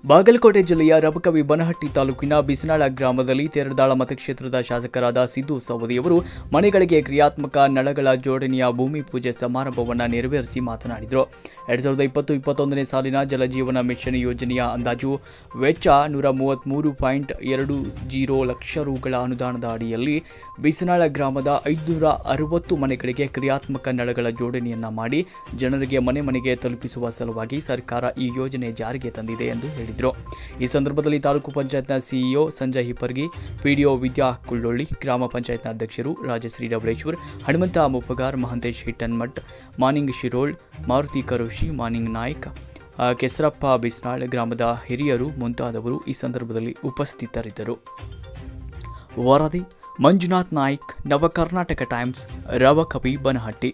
ಬಾಗಲಕೋಟೆ ಜಿಲ್ಲೆಯ ರಬಕವಿ ಬನಹಟ್ಟಿ ತಾಲೂಕಿನ ಬಿಸನಾಳ ಗ್ರಾಮದಲ್ಲಿ ತೇರದಾಳ ಮತಕ್ಷೇತ್ರದ ಶಾಸಕರಾದ ಸಿದ್ದು ಸವದಿಯವರು ಮನೆಗಳಿಗೆ ಕ್ರಿಯಾತ್ಮಕ ನಳಗಳ ಜೋಡಣೆಯ ಭೂಮಿ ಪೂಜೆ ಸಮಾರಂಭವನ್ನು ನೆರವೇರಿಸಿ ಮಾತನಾಡಿದರು ಎರಡ್ ಸಾವಿರದ ಇಪ್ಪತ್ತು ಇಪ್ಪತ್ತೊಂದನೇ ಸಾಲಿನ ಜಲಜೀವನ ಮಿಷನ್ ಯೋಜನೆಯ ಅಂದಾಜು ವೆಚ್ಚ ನೂರ ಮೂವತ್ತ್ಮೂರು ಪಾಯಿಂಟ್ ಎರಡು ಜೀರೋ ಲಕ್ಷ ರುಗಳ ಅನುದಾನದ ಅಡಿಯಲ್ಲಿ ಬಿಸನಾಳ ಗ್ರಾಮದ ಐದುನೂರ ಅರವತ್ತು ಮನೆಗಳಿಗೆ ಕ್ರಿಯಾತ್ಮಕ ನಳಗಳ ಜೋಡಣೆಯನ್ನ ಮಾಡಿ ಜನರಿಗೆ ಮನೆ ಮನೆಗೆ ತಲುಪಿಸುವ ಸಲುವಾಗಿ ಸರ್ಕಾರ ಈ ಯೋಜನೆ ಜಾರಿಗೆ ತಂದಿದೆ ಎಂದು ಹೇಳಿದರು ಈ ಸಂದರ್ಭದಲ್ಲಿ ತಾಲೂಕು ಪಂಚಾಯತ್ನ ಸಿಇಒ ಸಂಜಯ್ ಹಿಪ್ಪರ್ಗಿ ಪಿಡಿಒ ವಿದ್ಯಾ ಕುಳ್ಳೊಳ್ಳಿ ಗ್ರಾಮ ಪಂಚಾಯತ್ನ ಅಧ್ಯಕ್ಷರು ರಾಜಶ್ರೀ ಡಬಳೇಶ್ವರ್ ಹನುಮಂತ ಮುಫಗಾರ್ ಮಹಂತೇಶ್ ಹಿಟ್ಟನ್ಮಠ್ ಮಾನಿಂಗ್ ಶಿರೋಳ್ ಮಾರುತಿ ಕರೋಶಿ ಮಾನಿಂಗ್ ನಾಯ್ಕ್ ಆ, ಕೆಸರಪ್ಪ ಬಿಸ್ನಾಳ್ ಗ್ರಾಮದ ಹಿರಿಯರು ಮುಂತಾದವರು ಈ ಸಂದರ್ಭದಲ್ಲಿ ಉಪಸ್ಥಿತರಿದ್ದರು ವರದಿ ಮಂಜುನಾಥ್ ನಾಯ್ಕ್ ನವ ಕರ್ನಾಟಕ ಟೈಮ್ಸ್ ರವಕವಿ ಬನಹಟ್ಟಿ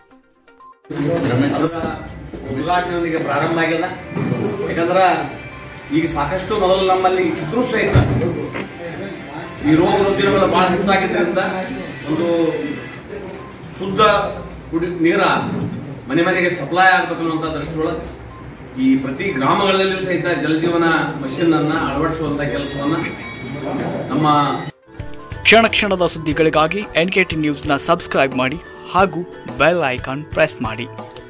ಅದರ ಉದ್ಘಾಟನೆಯೊಂದಿಗೆ ಪ್ರಾರಂಭ ಆಗಿಲ್ಲ ಯಾಕಂದ್ರ ಈಗ ಸಾಕಷ್ಟು ಮೊದಲು ನಮ್ಮಲ್ಲಿ ಇದ್ರೂ ಸಹಿತ ಈ ರೋಗ ರುಜಿನಗಳು ಬಹಳ ಹೆಚ್ಚಾಗಿದ್ದರಿಂದ ಒಂದು ಶುದ್ಧ ಕುಡಿ ನೀರ ಮನೆ ಮನೆಗೆ ಸಪ್ಲೈ ಆಗ್ಬೇಕನ್ನುವಂತ ದೃಷ್ಟಿಯೊಳಗೆ ಈ ಪ್ರತಿ ಗ್ರಾಮಗಳಲ್ಲಿಯೂ ಸಹಿತ ಜಲಜೀವನ ಮಷಿನ್ ಅನ್ನ ಅಳವಡಿಸುವಂತ ಕೆಲಸವನ್ನ ನಮ್ಮ ಕ್ಷಣ ಕ್ಷಣದ ಸುದ್ದಿಗಳಿಗಾಗಿ ಎನ್ ಕೆ ಟಿ ನ್ಯೂಸ್ನ ಸಬ್ಸ್ಕ್ರೈಬ್ ಮಾಡಿ ಹಾಗೂ ಬೆಲ್ ಐಕಾನ್ ಪ್ರೆಸ್ ಮಾಡಿ